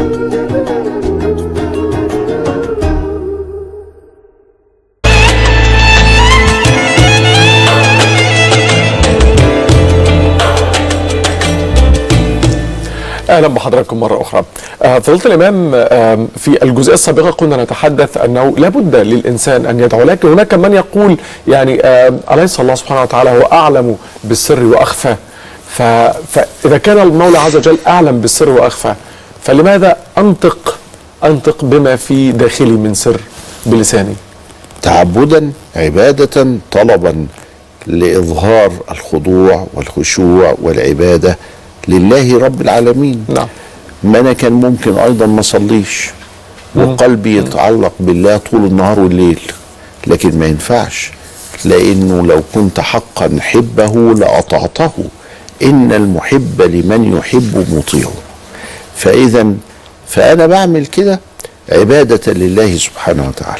اهلا بحضراتكم مره اخرى. آه، فضيله الامام آه، في الجزئيه السابقه كنا نتحدث انه لابد للانسان ان يدعو لكن هناك من يقول يعني آه، اليس الله سبحانه وتعالى هو اعلم بالسر واخفى ف- فاذا كان المولى عز وجل اعلم بالسر واخفى فلماذا انطق انطق بما في داخلي من سر بلساني؟ تعبدا عبادة طلبا لإظهار الخضوع والخشوع والعبادة لله رب العالمين نعم. ما أنا كان ممكن أيضا ما صليش وقلبي يتعلق بالله طول النهار والليل لكن ما ينفعش لأنه لو كنت حقا حبه لأطعته إن المحب لمن يحب مطيع فإذا فأنا بعمل كده عبادة لله سبحانه وتعالى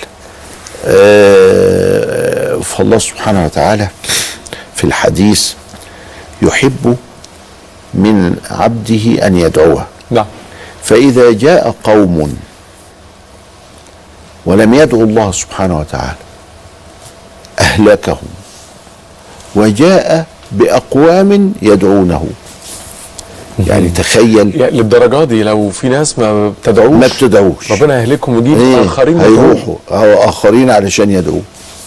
آه، فالله سبحانه وتعالى في الحديث يحب من عبده ان يدعوه نعم فاذا جاء قوم ولم يدعوا الله سبحانه وتعالى اهلكهم وجاء باقوام يدعونه يعني تخيل يعني للدرجه دي لو في ناس ما بتدعوش ما بتدعوش ربنا يهلكهم ويجيب إيه اخرين يدعوهم. هيروحوا أو اخرين علشان يدعوه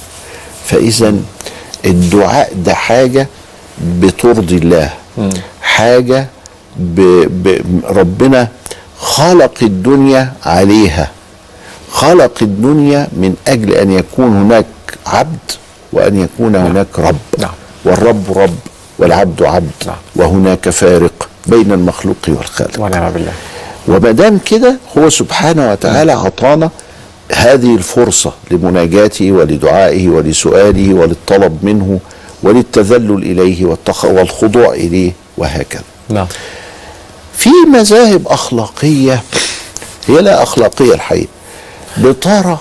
فاذا الدعاء ده حاجه بترضي الله حاجه ب... ب... ربنا خلق الدنيا عليها خلق الدنيا من اجل ان يكون هناك عبد وان يكون هناك رب نعم. والرب رب والعبد عبد نعم. وهناك فارق بين المخلوق والخالق ونعم بالله وما دام كده هو سبحانه وتعالى اعطانا هذه الفرصه لمناجاته ولدعائه ولسؤاله وللطلب منه وللتذلل اليه والتخ... والخضوع اليه وهكذا. نعم في مذاهب اخلاقيه هي لا اخلاقيه الحقيقه بترى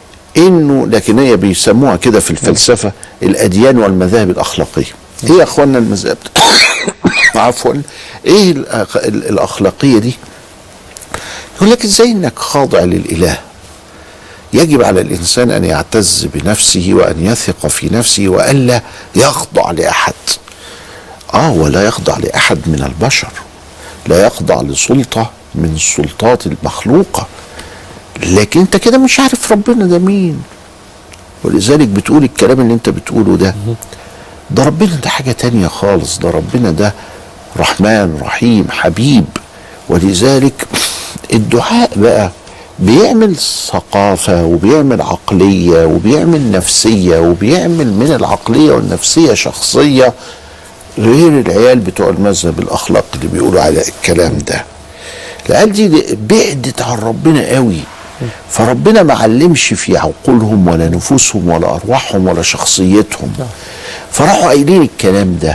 انه لكن هي بيسموها كده في الفلسفه الاديان والمذاهب الاخلاقيه. ايه يا اخوانا المذاهب؟ عفوا ايه الأخ- ال- الاخلاقيه دي؟ يقول لك ازاي انك خاضع للاله يجب على الانسان ان يعتز بنفسه وان يثق في نفسه والا يخضع لاحد اه ولا يخضع لاحد من البشر لا يخضع لسلطه من السلطات المخلوقه لكن انت كده مش عارف ربنا ده مين ولذلك بتقول الكلام اللي انت بتقوله ده ده ربنا ده حاجة تانية خالص ده ربنا ده رحمن رحيم حبيب ولذلك الدعاء بقى بيعمل ثقافة وبيعمل عقلية وبيعمل نفسية وبيعمل من العقلية والنفسية شخصية غير العيال بتوع المذهب الأخلاقي اللي بيقولوا على الكلام ده العيال دي بعدت عن ربنا قوي فربنا ما علمش في عقولهم ولا نفوسهم ولا أرواحهم ولا شخصيتهم فراحوا قايلين الكلام ده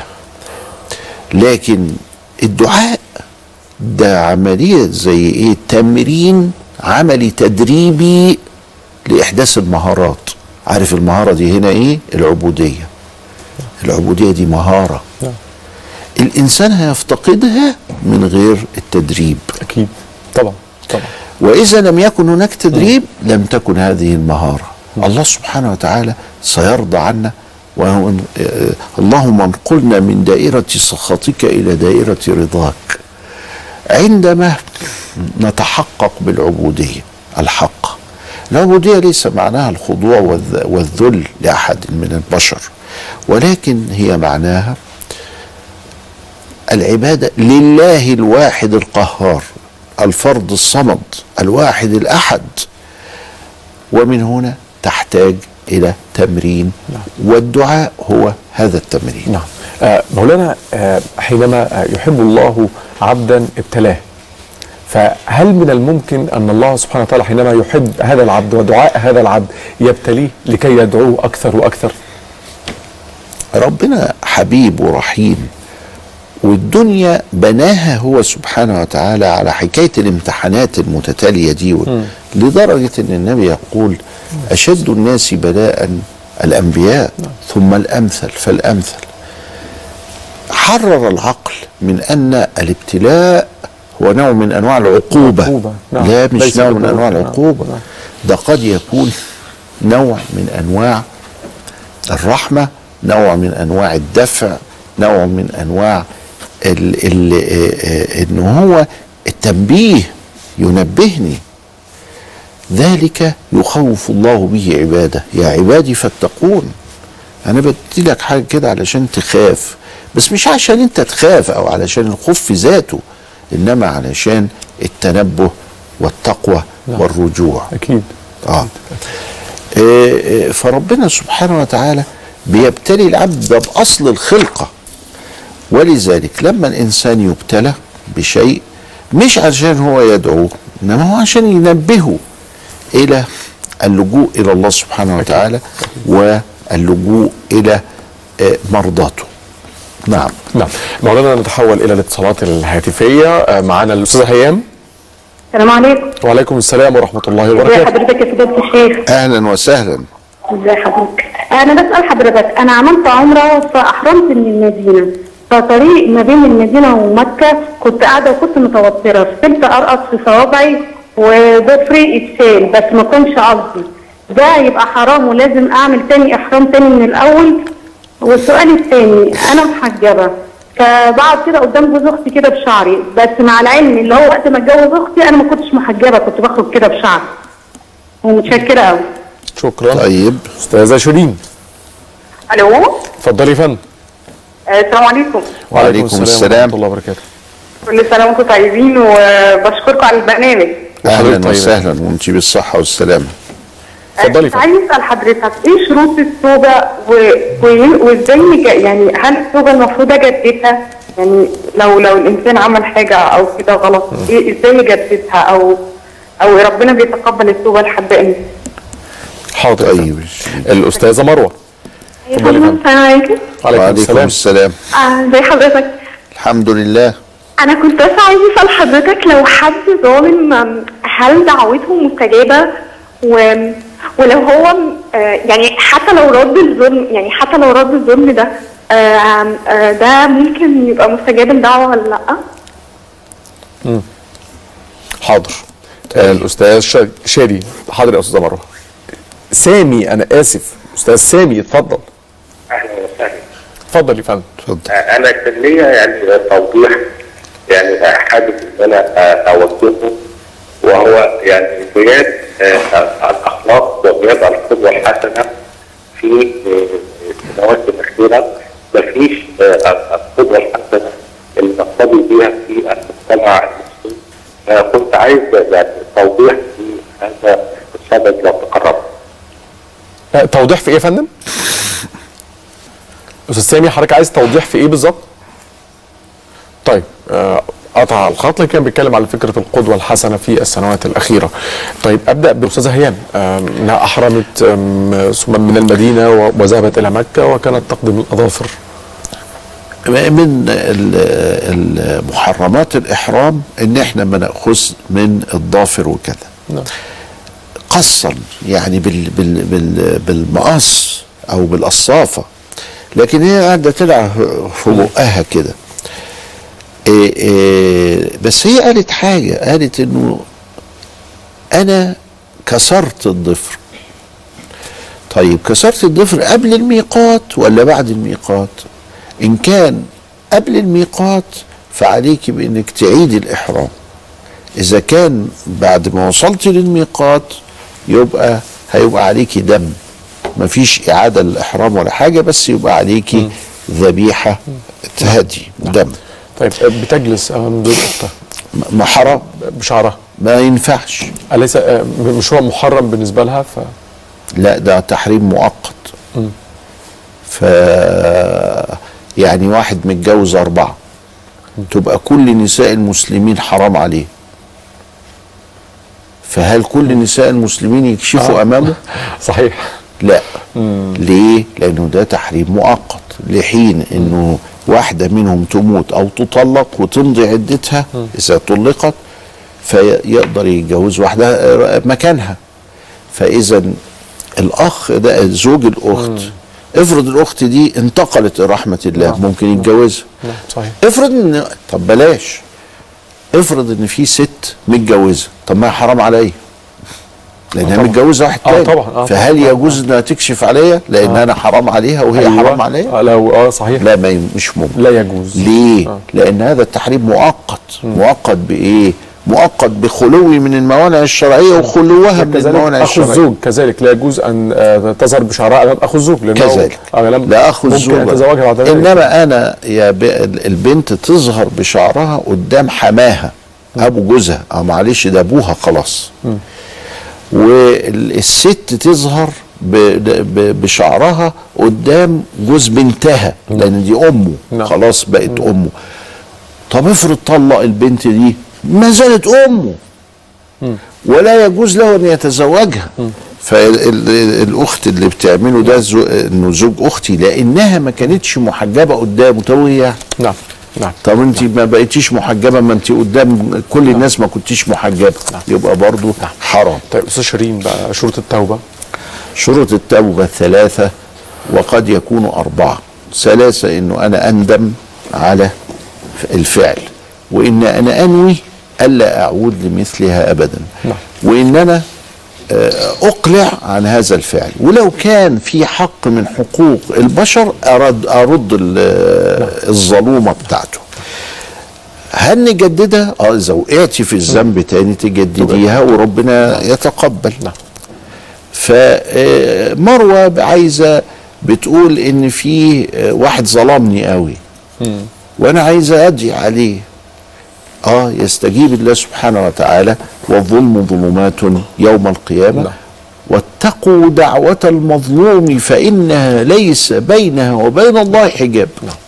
لكن الدعاء ده عملية زي ايه تمرين عملي تدريبي لإحداث المهارات عارف المهارة دي هنا ايه العبودية العبودية دي مهارة الإنسان هيفتقدها من غير التدريب اكيد طبعا طبعا وإذا لم يكن هناك تدريب لم تكن هذه المهارة الله سبحانه وتعالى سيرضى عنا وهو آه، اللهم انقلنا من دائرة سخطك إلى دائرة رضاك عندما نتحقق بالعبودية الحق العبودية ليس معناها الخضوع والذ- والذل لأحد من البشر ولكن هي معناها العبادة لله الواحد القهار الفرد الصمد الواحد الأحد ومن هنا تحتاج إلى تمرين والدعاء هو هذا التمرين نعم آه مولانا آه حينما آه يحب الله عبدا ابتلاه فهل من الممكن ان الله سبحانه وتعالى حينما يحب هذا العبد ودعاء هذا العبد يبتليه لكي يدعوه اكثر واكثر؟ ربنا حبيب ورحيم والدنيا بناها هو سبحانه وتعالى على حكاية الامتحانات المتتالية دي لدرجة أن النبي يقول أشد الناس بلاء الأنبياء ثم الأمثل فالأمثل حرر العقل من أن الابتلاء هو نوع من انواع العقوبه عقوبة، نعم. لا مش ليس نوع من عقوبة، انواع نعم. العقوبه نعم. ده قد يكون نوع من انواع الرحمه نوع من انواع الدفع نوع من انواع ال ال آه، آه، ان هو التنبيه ينبهني ذلك يخوف الله به عباده يا عبادي فاتقون انا بدي لك حاجه كده علشان تخاف بس مش عشان انت تخاف او علشان الخوف في ذاته انما علشان التنبه والتقوى نعم. والرجوع اكيد اه إيه، إيه، فربنا سبحانه وتعالى بيبتلي العبد ده باصل الخلقه ولذلك لما الانسان يبتلى بشيء مش عشان هو يدعوه انما هو عشان ينبهه الى اللجوء الى الله سبحانه وتعالى واللجوء الى آه، مرضاته نعم نعم مولانا نتحول الى الاتصالات الهاتفيه آه، معانا الاستاذه هيام السلام عليكم وعليكم السلام ورحمه الله ازي وبركاته حضرتك يا فضيلة الشيخ اهلا وسهلا ازي حضرتك انا بسأل حضرتك انا عملت عمرة فاحرمت من المدينة فطريق ما بين المدينة ومكة كنت قاعدة وكنت متوترة فضلت ارقص في صوابعي وضفري اتشال بس ما كنش قصدي ده يبقى حرام ولازم اعمل تاني احرام تاني من الاول والسؤال الثاني انا محجبة فبقعد كده قدام جوز اختي كده بشعري بس مع العلم اللي هو وقت ما اتجوز اختي انا ما كنتش محجبة كنت بخرج كده بشعري ومتشكرة قوي شكرا طيب استاذه شيرين الو اتفضلي يا فندم آه، السلام عليكم وعليكم السلام. ورحمه الله وبركاته كل سنه وانتم طيبين وبشكركم على البرنامج اهلا طيبة. وسهلا وانت بالصحه والسلامه اتفضلي كنت فندم. عايز اسال حضرتك ايه شروط التوبه و- و- وازاي نج- يعني هل التوبه المفروض اجددها؟ يعني لو لو الانسان عمل حاجه او كده غلط إيه ازاي يجددها او او ربنا بيتقبل التوبه لحد امتى؟ حاضر يا طيب فندم. الاستاذه مروه اتفضلي يا فندم. السلام عليكم وعليكم وعليكم السلام السلام ازي حضرتك؟ الحمد لله انا كنت بس عايزه اسال حضرتك لو حد ظالم أم، هل دعوته مستجابه و... ولو هو أم، آه، يعني حتى لو رد الظلم يعني حتى لو رد الظلم ده آم، آه، ده ممكن يبقى مستجاب الدعوه ولا لا؟ حاضر آه، الاستاذ شا- شادي حاضر يا استاذه مروه سامي انا اسف استاذ سامي اتفضل اهلا وسهلا اتفضل يا فندم اتفضل انا كان ليا يعني توضيح يعني حابب ان انا اوجهه وهو يعني غياب آه، الاخلاق وغياب القدوه الحسنه في آه، السنوات الاخيره مفيش آه، القدوه الحسنه اللي نقتدي بها في المجتمع المسلم آه، كنت عايز يعني توضيح في هذا السبب لو تقرب آه، توضيح في ايه يا فندم استاذ سامي حضرتك عايز توضيح في ايه بالظبط طيب آه، قطع الخط لكن كان بيتكلم على فكره القدوه الحسنه في السنوات الاخيره طيب ابدا بالاستاذه هيام آم، انها احرمت آم، ثم من المدينه و- وذهبت الى مكه وكانت تقدم الاظافر من ال- المحرمات الإحرام إن إحنا ما نأخذ من الضافر وكذا نعم. قصا يعني بال بال بال بالمقص أو بالقصافة لكن هي قاعدة تلعب في بقها كده إيه إيه بس هي قالت حاجة قالت إنه أنا كسرت الضفر طيب كسرت الضفر قبل الميقات ولا بعد الميقات ان كان قبل الميقات فعليك بانك تعيد الاحرام اذا كان بعد ما وصلت للميقات يبقى هيبقى عليكي دم مفيش اعاده للاحرام ولا حاجه بس يبقى عليكي ذبيحه هدي دم طيب آه، بتجلس امام زوج اختها م- محرم بشعرها ما ينفعش اليس آه، مش هو محرم بالنسبه لها ف لا ده تحريم مؤقت ف يعني واحد متجوز أربعة تبقى كل نساء المسلمين حرام عليه فهل كل نساء المسلمين يكشفوا آه. أمامه؟ صحيح لا ليه؟ لأنه ده تحريم مؤقت لحين إنه واحدة منهم تموت أو تطلق وتمضي عدتها إذا طلقت فيقدر يتجوز واحدة آه، مكانها فإذا الأخ ده زوج الأخت افرض الأخت دي انتقلت لرحمة الله ممكن يتجوزها نعم صحيح افرض ان طب بلاش افرض ان في ست متجوزه طب ما هي حرام عليا لانها طبعا. متجوزه واحد آه تاني طبعا، آه فهل طبعا. يجوز انها تكشف عليا لان انا حرام عليها وهي أيوة. حرام عليا آه لو اه صحيح لا ما ي- مش ممكن لا يجوز ليه؟ آه. لأن هذا التحريم مؤقت، مؤقت بإيه؟ مؤقت بخلوي من الموانع الشرعية وخلوها من الموانع كذلك اخو الشرعية الزوج كذلك لا يجوز ان آه، تظهر بشعرها امام اخو الزوج لانه كذلك آه، لم- لا أخو ممكن الزوج ان يتزوجها بعد ذلك إنما أنا يا ب... البنت تظهر بشعرها قدام حماها أبو جوزها أو معلش ده أبوها خلاص والست تظهر ب... ب... بشعرها قدام جوز بنتها لأن دي أمه نعم. خلاص بقت أمه طب افرض طلق البنت دي ما زالت امه ولا يجوز له ان يتزوجها فالاخت اللي بتعمله ده زو... انه زوج اختي لانها ما كانتش محجبه قدامه طب وإيه يعني نعم نعم طب انت ما بقيتيش محجبه ما انت قدام كل الناس ما كنتيش محجبه يبقى برضو حرام طيب استاذ شيرين بقى شروط التوبه شروط التوبة ثلاثة وقد يكون أربعة ثلاثة إنه أنا أندم على الفعل وإن أنا أنوي ألا أعود لمثلها أبدا نعم. وإن أنا آه، أقلع عن هذا الفعل ولو كان في حق من حقوق البشر أرد أرد ال- الظلومة بتاعته هل نجددها؟ اه اذا وقعتي في الذنب تاني تجدديها وربنا يتقبل نعم. فمروه عايزه بتقول ان في آه، واحد ظلمني قوي وانا عايزه ادعي عليه اه يستجيب الله سبحانه وتعالى والظلم ظلمات يوم القيامه نعم. واتقوا دعوة المظلوم فإنها ليس بينها وبين الله حجاب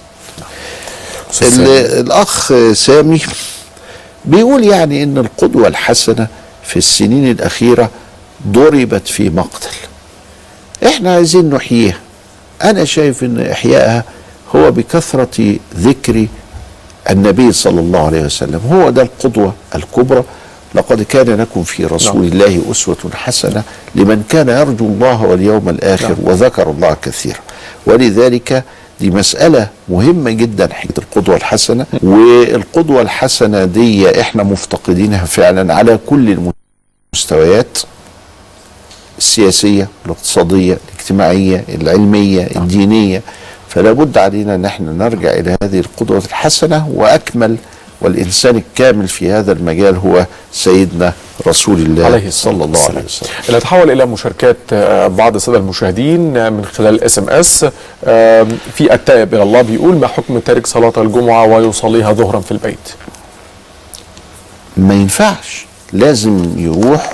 ال- الأخ سامي بيقول يعني إن القدوة الحسنة في السنين الأخيرة ضربت في مقتل احنا عايزين نحييها انا شايف ان احيائها هو بكثرة ذكر النبي صلى الله عليه وسلم هو ده القدوة الكبرى لقد كان لكم في رسول نعم. الله أسوة حسنة لمن كان يرجو الله واليوم الآخر نعم. وذكر الله كثيرا ولذلك دي مسألة مهمة جدا حكاية القدوة الحسنة والقدوة الحسنة دي احنا مفتقدينها فعلا على كل المستويات السياسية الاقتصادية الاجتماعية العلمية الدينية فلا بد علينا ان احنا نرجع الى هذه القدوة الحسنة واكمل والانسان الكامل في هذا المجال هو سيدنا رسول الله عليه الصلاة صلى الله عليه والسلام. وسلم نتحول الى مشاركات آه، بعض الساده المشاهدين آه، من خلال اس ام اس في التائب الى الله بيقول ما حكم تارك صلاه الجمعه ويصليها ظهرا في البيت ما ينفعش لازم يروح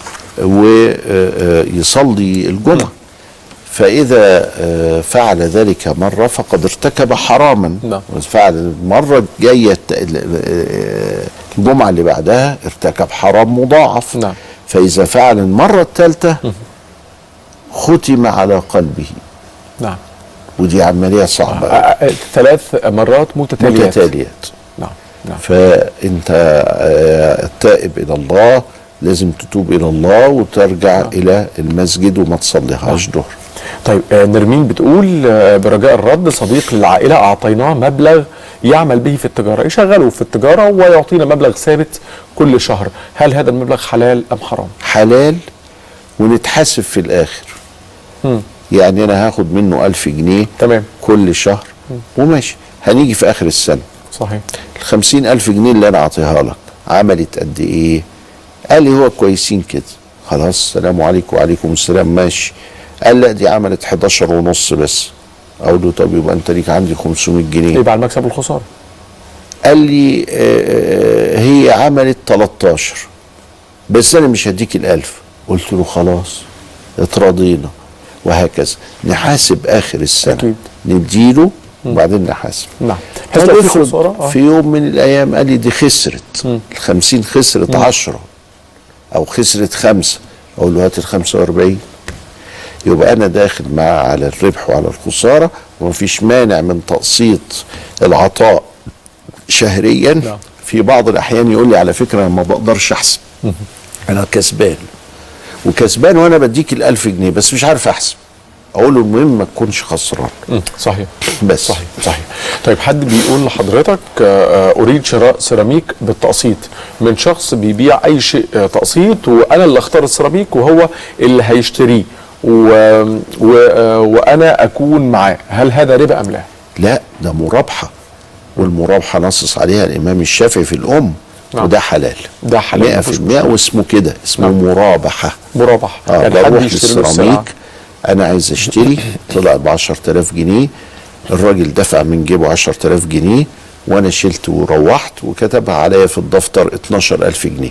ويصلي الجمعة فإذا آه، فعل ذلك مرة فقد ارتكب حراما نعم. فعل المرة الجاية الت- ال- آه، الجمعة اللي بعدها ارتكب حرام مضاعف نعم. فإذا فعل المرة الثالثة ختم على قلبه نعم ودي عملية صعبة آه، آه، ثلاث مرات متتاليات متتاليات نعم نعم فانت آه، التائب الى الله لازم تتوب الى الله وترجع الى المسجد وما تصليهاش ظهر طيب آه، نرمين بتقول آه، برجاء الرد صديق للعائله اعطيناه مبلغ يعمل به في التجاره يشغله في التجاره ويعطينا مبلغ ثابت كل شهر هل هذا المبلغ حلال ام حرام حلال ونتحاسب في الاخر يعني انا هاخد منه ألف جنيه تمام كل شهر وماشي هنيجي في اخر السنه صحيح الخمسين ألف جنيه اللي أنا أعطيها لك عملت قد إيه؟ قال لي هو كويسين كده خلاص السلام عليكم وعليكم السلام ماشي قال لا دي عملت 11 ونص بس أقول له طب يبقى أنت ليك عندي 500 جنيه يبقى على المكسب والخساره قال لي آه، هي عملت 13 بس أنا مش هديك الألف قلت له خلاص اتراضينا وهكذا نحاسب آخر السنة أكيد. نديله وبعدين نحاسب نعم طب بحيث لو في افرض خساره آه. في يوم من الايام قال لي دي خسرت الخمسين خسرت عشرة او خسرت خمسة اقول له هات ال 45 يبقى انا داخل معاه على الربح وعلى الخساره ومفيش مانع من تقسيط العطاء شهريا نعم. في بعض الاحيان يقول لي على فكره انا ما بقدرش احسب انا كسبان وكسبان وانا بديك الألف جنيه بس مش عارف احسب اقول له المهم ما تكونش خسران مم. صحيح بس صحيح صحيح طيب حد بيقول لحضرتك آه، آه، اريد شراء سيراميك بالتقسيط من شخص بيبيع اي شيء آه، تقسيط وانا اللي اختار السيراميك وهو اللي هيشتريه و... و... آه، وانا اكون معاه هل هذا ربا ام لا لا ده مرابحه والمرابحه نصص عليها الامام الشافعي في الام نعم. وده حلال ده حلال، مفيش 100% واسمه كده اسمه نعم. مرابحه مرابح اه يعني حد بروح يشتري له السلعه للسيراميك انا عايز اشتري طلع ب 10000 جنيه الراجل دفع من جيبه 10000 جنيه وانا شلت وروحت وكتبها عليا في الدفتر 12000 جنيه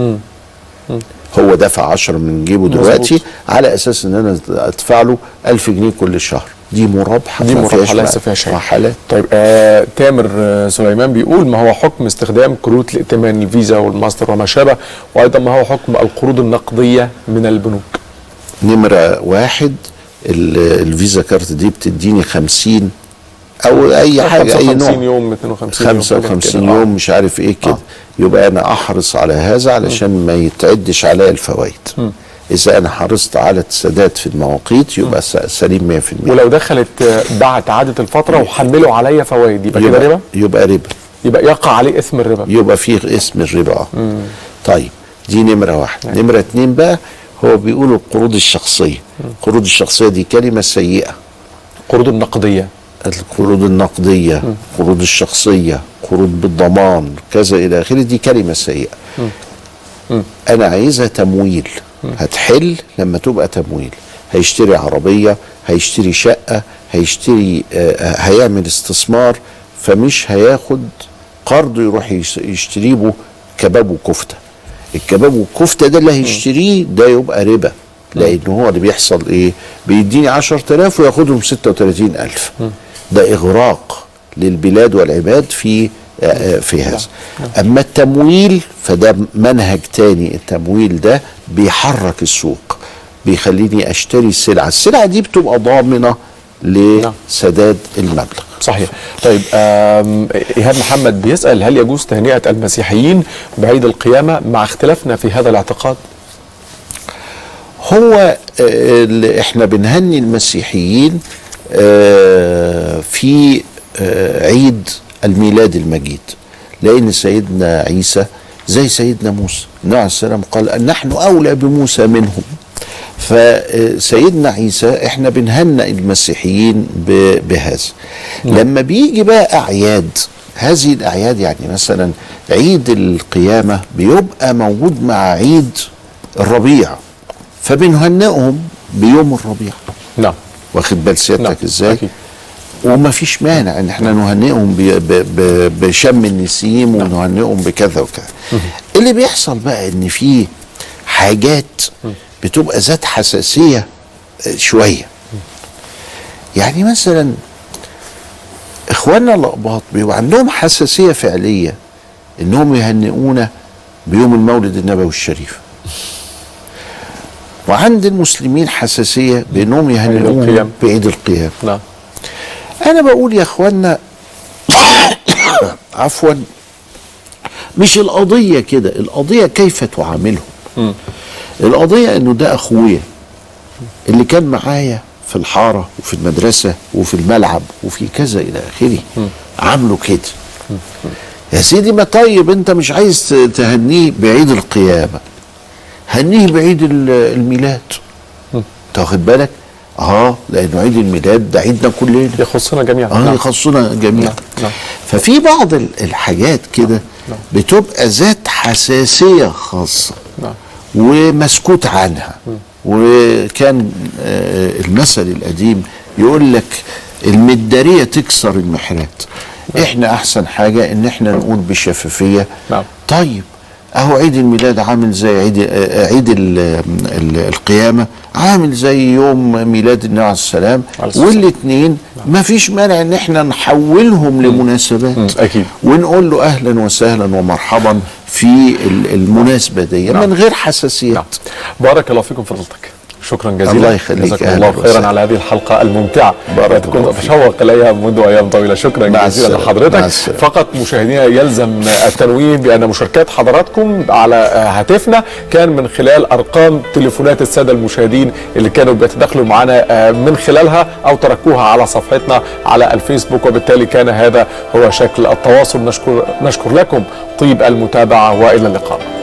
هو دفع 10 من جيبه دلوقتي مظبوط. على اساس ان انا ادفع له 1000 جنيه كل شهر دي مرابحه دي ما مرابحه فيهاش ليس بقى فيها شيء حلال طيب آه تامر آه سليمان بيقول ما هو حكم استخدام كروت الائتمان الفيزا والماستر وما شابه وايضا ما هو حكم القروض النقديه من البنوك نمرة واحد ال- الفيزا كارت دي بتديني 50 او اي حاجة اي 55 نوع يوم 52 يوم 55 كده. يوم مش عارف ايه كده آه. يبقى انا احرص على هذا علشان ما يتعدش عليا الفوائد اذا انا حرصت على السداد في المواقيت يبقى س- سليم 100% ولو دخلت آه، بعد عاده الفتره وحملوا عليا فوائد يبقى كده يبقى, ربا يبقى ربا يبقى يقع عليه اثم الربا يبقى فيه اسم الربا اه طيب دي نمرة واحد نمرة اتنين بقى هو بيقولوا القروض الشخصية القروض الشخصية دي كلمة سيئة القروض النقديه القروض النقدية قروض الشخصية قروض بالضمان كذا إلى آخره دي كلمة سيئة أنا عايزها تمويل هتحل لما تبقى تمويل هيشتري عربية هيشتري شقة هيشتري آه، آه، هيعمل استثمار فمش هياخد قرض يروح يش- يشتري به كباب وكفتة الكباب والكفتة ده اللي هيشتريه ده يبقى ربا لأن هو اللي بيحصل إيه بيديني 10000 وياخدهم 36000 ده إغراق للبلاد والعباد في آه، آه، في هذا أما التمويل فده منهج تاني التمويل ده بيحرك السوق بيخليني أشتري السلعة السلعة دي بتبقى ضامنة لسداد المبلغ صحيح طيب آم، ايهاب محمد بيسال هل يجوز تهنئه المسيحيين بعيد القيامه مع اختلافنا في هذا الاعتقاد هو آه، اللي احنا بنهني المسيحيين آه، في آه، عيد الميلاد المجيد لان سيدنا عيسى زي سيدنا موسى النبي عليه السلام قال أن نحن اولى بموسى منهم فسيدنا عيسى احنا بنهنئ المسيحيين ب- بهذا لما بيجي بقى اعياد هذه الاعياد يعني مثلا عيد القيامه بيبقى موجود مع عيد الربيع فبنهنئهم بيوم الربيع نعم واخد بال سيادتك نعم، ازاي أكيد. وما فيش مانع ان احنا نهنئهم ب- ب- ب- بشم النسيم ونهنئهم بكذا وكذا اللي بيحصل بقى ان في حاجات بتبقى ذات حساسيه آه، شويه يعني مثلا اخواننا الاقباط بيبقى عندهم حساسيه فعليه انهم يهنئونا بيوم المولد النبوي الشريف وعند المسلمين حساسيه بانهم يهنئوهم القيام. بعيد القيام نعم انا بقول يا اخوانا عفوا مش القضيه كده القضيه كيف تعاملهم القضيه انه ده اخويا اللي كان معايا في الحاره وفي المدرسه وفي الملعب وفي كذا الى اخره عامله كده يا سيدي ما طيب انت مش عايز ت- تهنيه بعيد القيامه هنيه بعيد ال- الميلاد انت واخد بالك اه لانه عيد الميلاد ده عيدنا كلنا يخصنا جميعا اه نعم. يخصنا جميعا نعم، نعم. ففي بعض ال- الحاجات كده بتبقى ذات حساسيه خاصه نعم. ومسكوت عنها وكان آه، المثل القديم يقول لك المداريه تكسر المحرات احنا احسن حاجه ان احنا نقول بشفافيه نعم. طيب اهو عيد الميلاد عامل زي عيد آه، عيد ال- ال- القيامه عامل زي يوم ميلاد النبي عليه السلام عليه الصلاة والسلام. والاثنين ما فيش مانع ان احنا نحولهم لمناسبات مم، أكيد. ونقول له اهلا وسهلا ومرحبا في ال- المناسبه دي نعم. من غير حساسيات نعم بارك الله فيكم فضلتك شكرا جزيلا الله يخليك، جزاكم أهلا الله خيرا وسهلا. على هذه الحلقه الممتعه بارك التي كنت الله فيك. اتشوق اليها منذ ايام طويله شكرا مع جزيلا السلامة. لحضرتك مع السلامة. فقط مشاهدينا يلزم التنويه بان مشاركات حضراتكم على هاتفنا كان من خلال ارقام تليفونات الساده المشاهدين اللي كانوا بيتداخلوا معنا من خلالها او تركوها على صفحتنا على الفيسبوك وبالتالي كان هذا هو شكل التواصل نشكر نشكر لكم طيب المتابعه والى اللقاء